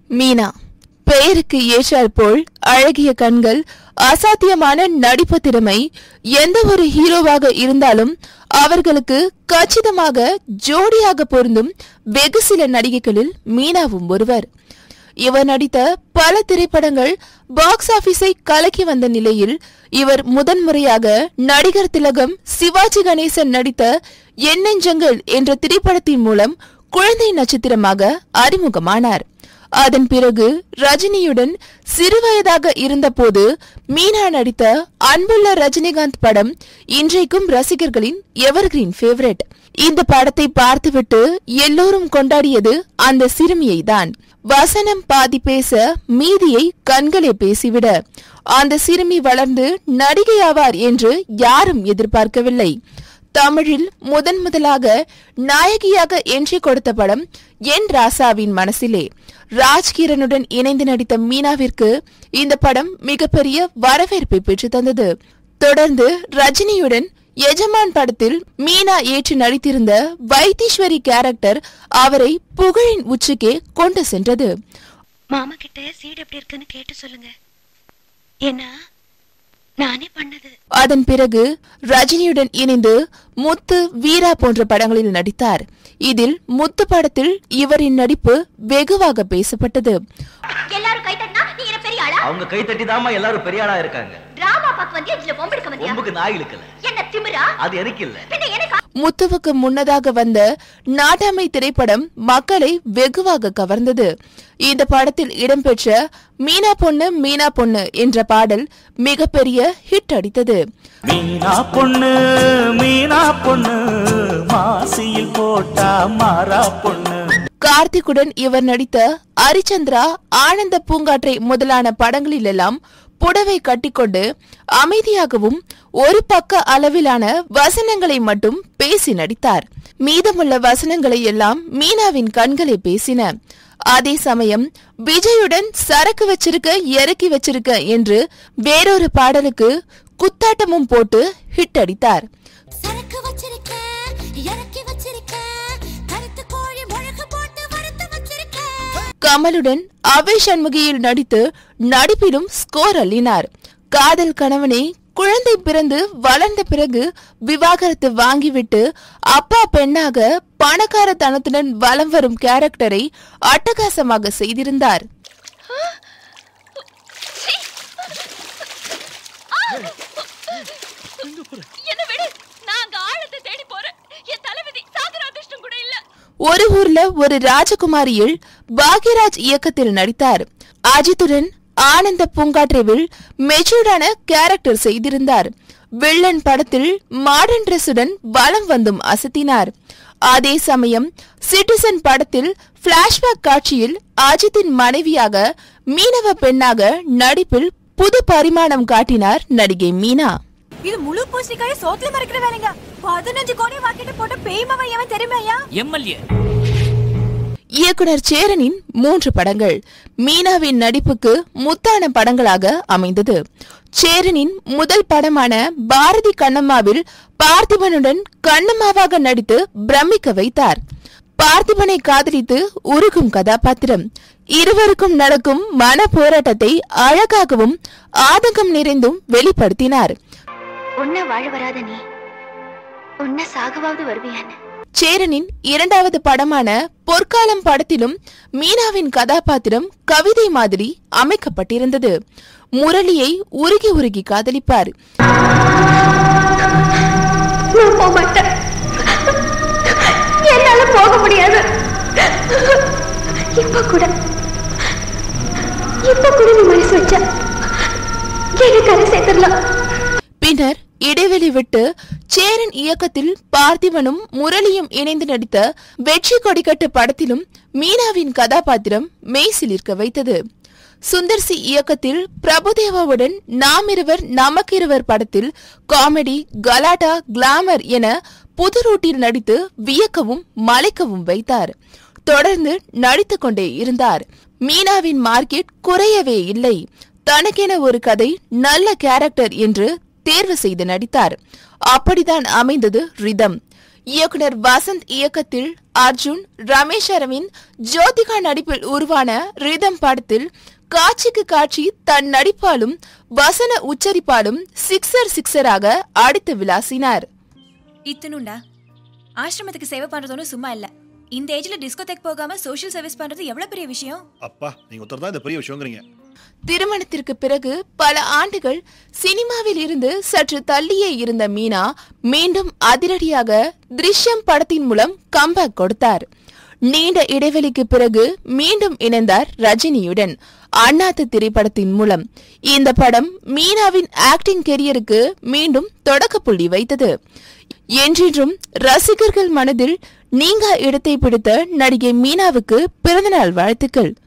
மீனா பெயருக்கு ஏற்றாற்போல் அழகிய கண்கள் அசாத்தியமான நடிப்பு திறமை எந்த ஒரு ஹீரோவாக இருந்தாலும் அவர்களுக்கு கச்சிதமாக ஜோடியாக பொருந்தும் வெகு சில நடிகைகளில் மீனாவும் ஒருவர் இவர் நடித்த பல திரைப்படங்கள் பாக்ஸ் ஆபீஸை கலக்கி வந்த நிலையில் இவர் முதன்முறையாக நடிகர் திலகம் சிவாஜி கணேசன் நடித்த எண்ணெஞ்சங்கள் என்ற திரைப்படத்தின் மூலம் குழந்தை நட்சத்திரமாக அறிமுகமானார் அதன் பிறகு ரஜினியுடன் சிறுவயதாக இருந்தபோது மீனா நடித்த அன்புள்ள ரஜினிகாந்த் படம் இன்றைக்கும் ரசிகர்களின் எவர்கிரீன் ஃபேவரட் இந்த படத்தை பார்த்துவிட்டு எல்லோரும் கொண்டாடியது அந்த சிறுமியை தான் வசனம் பாதி பேச மீதியை கண்களே பேசிவிட அந்த சிறுமி வளர்ந்து நடிகையாவார் என்று யாரும் எதிர்பார்க்கவில்லை தமிழில் முதன் முதலாக நாயகியாக என்ட்ரி கொடுத்த படம் என் ராசாவின் மனசிலே ராஜ்கிரனுடன் இணைந்து நடித்த மீனாவிற்கு இந்த படம் மிகப்பெரிய வரவேற்பை பெற்று தந்தது தொடர்ந்து ரஜினியுடன் எஜமான் படத்தில் மீனா ஏற்று நடித்திருந்த வைத்தீஸ்வரி கேரக்டர் அவரை புகழின் உச்சிக்கே கொண்டு சென்றது மாமா கிட்ட சீட் எப்படி இருக்குன்னு கேட்டு சொல்லுங்க ஏன்னா நானே பண்ணது அதன் பிறகு ரஜினியுடன் இணைந்து முத்து வீரா போன்ற படங்களில் நடித்தார் இதில் முத்து படத்தில் இவரின் நடிப்பு வெகுவாக பேசப்பட்டது எல்லாரும் கை தட்டினா நீ என்ன பெரிய ஆளா அவங்க கை தட்டி தாமா எல்லாரும் பெரிய ஆளா இருக்காங்க டிராமா பார்க்க வந்தியா இதுல பொம்பெடுக்க வந்தியா கொம்புக்கு நாய் இழுக்கல என்ன திமிரா அது எனக்கு இல்ல பின்ன எனக்கு முத்துவுக்கு முன்னதாக வந்த நாட்டாமை திரைப்படம் மக்களை வெகுவாக கவர்ந்தது இந்த படத்தில் இடம்பெற்ற மீனா பொண்ணு மீனா பொண்ணு என்ற பாடல் மிகப்பெரிய ஹிட் அடித்தது மீனா பொண்ணு மீனா பொண்ணு மாசியில் போட்டா மாறா பொண்ணு கார்த்திக்குடன் இவர் நடித்த அரிச்சந்திரா ஆனந்த பூங்காற்றை முதலான படங்களிலெல்லாம் புடவை கட்டிக்கொண்டு அமைதியாகவும் ஒரு பக்க அளவிலான வசனங்களை மட்டும் பேசி நடித்தார் மீதமுள்ள வசனங்களை எல்லாம் மீனாவின் கண்களை பேசின அதே சமயம் விஜயுடன் சரக்கு வச்சிருக்க இறக்கி வச்சிருக்க என்று வேறொரு பாடலுக்கு குத்தாட்டமும் போட்டு ஹிட் அடித்தார் சரக்கு வச்சிருக்கேன் இறக்கி வச்சிருக்கேன் கருத்து கோழி முழக்கு போட்டு வறுத்து வச்சிருக்கேன் கமலுடன் அவை சண்முகியில் நடித்து நடிப்பிலும் ஸ்கோர் அள்ளினார் காதல் கணவனை குழந்தை பிறந்து வளர்ந்த பிறகு விவாகரத்து வாங்கிவிட்டு அப்பா பெண்ணாக பணக்காரத்தனத்துடன் வலம் வரும் கேரக்டரை அட்டகாசமாக செய்திருந்தார் என்ன விடு நான் அங்க ஆழத்தை தேடி போறேன் என் தலைவிதி சாகர அதிர்ஷ்டம் கூட இல்ல ஒரு ஊர்ல ஒரு ராஜகுமாரியில் பாக்யராஜ் இயக்கத்தில் நடித்தார் அஜித்துடன் ஆனந்த பூங்காற்றவில் மெச்சூர்டான கேரக்டர் செய்திருந்தார் வில்லன் படத்தில் மாடர்ன் ட்ரெஸ்ஸுடன் வலம் வந்தும் அசத்தினார் அதே சமயம் சிட்டிசன் படத்தில் பிளாஷ்பேக் காட்சியில் அஜித்தின் மனைவியாக மீனவ பெண்ணாக நடிப்பில் புது பரிமாணம் காட்டினார் நடிகை மீனா இது முழு பூசணிக்காய சோத்துல மறைக்கிற வேலைங்க பதினஞ்சு கோடி வாக்கிட்டு போட்ட பேய்மவன் எவன் தெரியுமையா எம்எல்ஏ இயக்குனர் சேரனின் மூன்று படங்கள் மீனாவின் நடிப்புக்கு முத்தான படங்களாக அமைந்தது சேரனின் முதல் படமான பாரதி கண்ணம்மாவில் பார்த்திபனுடன் கண்ணம்மாவாக நடித்து பிரமிக்க வைத்தார் பார்த்திபனை காதலித்து உருகும் கதாபாத்திரம் இருவருக்கும் நடக்கும் மன போராட்டத்தை அழகாகவும் ஆதங்கம் நிறைந்தும் வெளிப்படுத்தினார் உன்ன வாழ வராத நீ உன்ன சாகவாவது வருவியான்னு சேரனின் இரண்டாவது படமான பொற்காலம் படத்திலும் மீனாவின் கதாபாத்திரம் கவிதை மாதிரி அமைக்கப்பட்டிருந்தது முரளியை உருகி உருகி காதலிப்பார் நான் போக மாட்டேன் என்னால போக முடியாது இப்ப கூட இப்ப கூட நீ மனசு வச்சா என்ன கரை சேர்த்துடலாம் பின்னர் இடைவெளி விட்டு சேரன் இயக்கத்தில் பார்த்திபனும் முரளியும் இணைந்து நடித்த வெற்றி கொடிக்கட்டு படத்திலும் மீனாவின் கதாபாத்திரம் மெய்சிலிர்க்க வைத்தது சுந்தர் சி இயக்கத்தில் பிரபுதேவாவுடன் நாம் இருவர் நமக்கிருவர் படத்தில் காமெடி கலாட்டா கிளாமர் என புது ரூட்டில் நடித்து வியக்கவும் மலைக்கவும் வைத்தார் தொடர்ந்து நடித்துக் கொண்டே இருந்தார் மீனாவின் மார்க்கெட் குறையவே இல்லை தனக்கென ஒரு கதை நல்ல கேரக்டர் என்று தேர்வு செய்து நடித்தார் அப்படிதான் அமைந்தது ரிதம் இயக்குனர் வசந்த் இயக்கத்தில் அர்ஜுன் ரமேஷ் அரவிந்த் ஜோதிகா நடிப்பில் உருவான ரிதம் படத்தில் காட்சிக்கு காட்சி தன் நடிப்பாலும் வசன உச்சரிப்பாலும் சிக்ஸர் சிக்ஸராக அடித்து விளாசினார் இத்தனுண்டா ஆசிரமத்துக்கு சேவை பண்றது ஒன்றும் சும்மா இல்ல இந்த ஏஜ்ல டிஸ்கோதேக் போகாம சோஷியல் சர்வீஸ் பண்றது எவ்வளவு பெரிய விஷயம் அப்பா நீங்க ஒருத்தர் தான் இந்த பெரிய விஷயங்கிறீங்க திருமணத்திற்கு பிறகு பல ஆண்டுகள் சினிமாவில் இருந்து சற்று தள்ளியே இருந்த மீனா மீண்டும் அதிரடியாக திருஷ்யம் படத்தின் மூலம் கம்பேக் கொடுத்தார் நீண்ட இடைவெளிக்கு பிறகு மீண்டும் இணைந்தார் ரஜினியுடன் அண்ணாத்து திரைப்படத்தின் மூலம் இந்த படம் மீனாவின் ஆக்டிங் கெரியருக்கு மீண்டும் தொடக்க புள்ளி வைத்தது என்றென்றும் ரசிகர்கள் மனதில் நீங்க இடத்தை பிடித்த நடிகை மீனாவுக்கு பிறந்தநாள் வாழ்த்துக்கள்